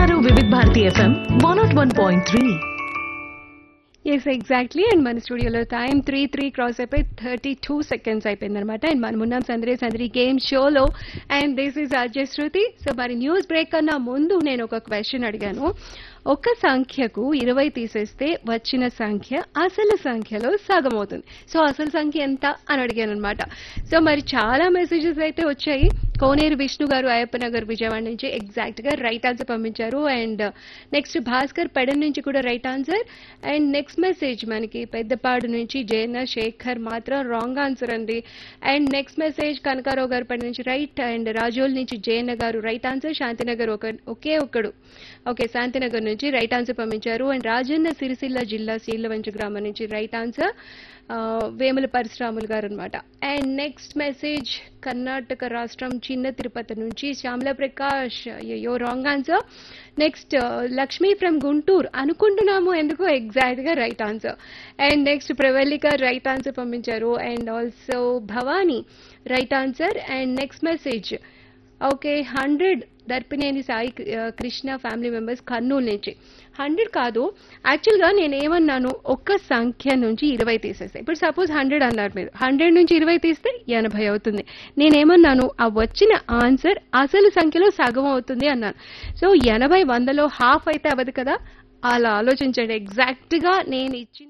వింటున్నారు Vividh Bharati FM one not one point three yes exactly and మన స్టూడియోలో టైం త్రీ త్రీ క్రాస్ అయిపోయి thirty two seconds అయిపోయింది అనమాట అండ్ మనం ఉన్నాం సందరి సందరి గేమ్ షోలో and this is Ajay Shruti so మరి న్యూస్ బ్రేక్ కన్నా ముందు నేను ఒక క్వశ్చన్ అడిగాను ఒక సంఖ్యకు ఇరవై తీసేస్తే వచ్చిన సంఖ్య అసలు సంఖ్యలో సగం అవుతుంది సో అసలు సంఖ్య ఎంత అని అడిగాను అనమాట సో మరి చాలా మెసేజెస్ అయితే వచ్చాయి కోనేరు విష్ణు గారు అయ్యప్ప నగర్ విజయవాడ నుంచి ఎగ్జాక్ట్ గా రైట్ ఆన్సర్ పంపించారు అండ్ నెక్స్ట్ భాస్కర్ పెడన్ నుంచి కూడా right answer and next message మనకి పెద్దపాడు నుంచి జయన శేఖర్ మాత్రం రాంగ్ ఆన్సర్ అండి అండ్ నెక్స్ట్ మెసేజ్ కనకారావు గారు పడి నుంచి రైట్ అండ్ రాజోల్ నుంచి జయన్న గారు రైట్ ఆన్సర్ శాంతినగర్ ఒక ఒకే ఒక్కడు ఓకే శాంతినగర్ నుంచి రైట్ ఆన్సర్ పంపించారు అండ్ రాజన్న సిరిసిల్ల జిల్లా శీలవంచ గ్రామం నుంచి రైట్ ఆన్సర్ వేముల పరశురాములు గారు అనమాట అండ్ నెక్స్ట్ మెసేజ్ కర్ణాటక రాష్ట్రం చిన్న తిరుపతి నుంచి శ్యామల ప్రకాష్ అయ్యో wrong answer next Lakshmi from Guntur అనుకుంటున్నాము ఎందుకో ఎగ్జాక్ట్ గా right answer and next Pravallika right answer పంపించారు and also Bhavani right answer and next message okay hundred Darpineni Sai ఆ, కృష్ణ ఫ్యామిలీ మెంబర్స్ కర్నూలు నుంచి హండ్రెడ్ కాదు యాక్చువల్గా నేను ఏమన్నాను ఒక్క సంఖ్య నుంచి ఇరవై తీసేస్తే ఇప్పుడు సపోజ్ హండ్రెడ్ అన్నారు మీరు హండ్రెడ్ నుంచి ఇరవై తీస్తే ఎనభై అవుతుంది నేనేమన్నాను ఆ వచ్చిన ఆన్సర్ అసలు సంఖ్యలో సగం అవుతుంది అన్నాను సో ఎనభై వందలో హాఫ్ అయితే అవ్వదు కదా అలా ఆలోచించండి ఎగ్జాక్ట్గా నేను ఇచ్చిన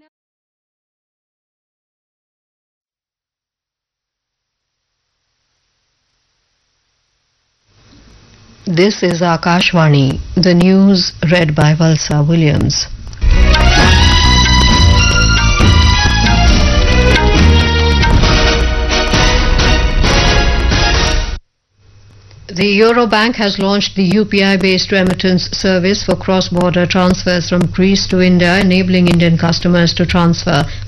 This is Akashvani, the news read by Valsa Williams. The Eurobank has launched the UPI-based remittance service for cross-border transfers from Greece to India, enabling Indian customers to transfer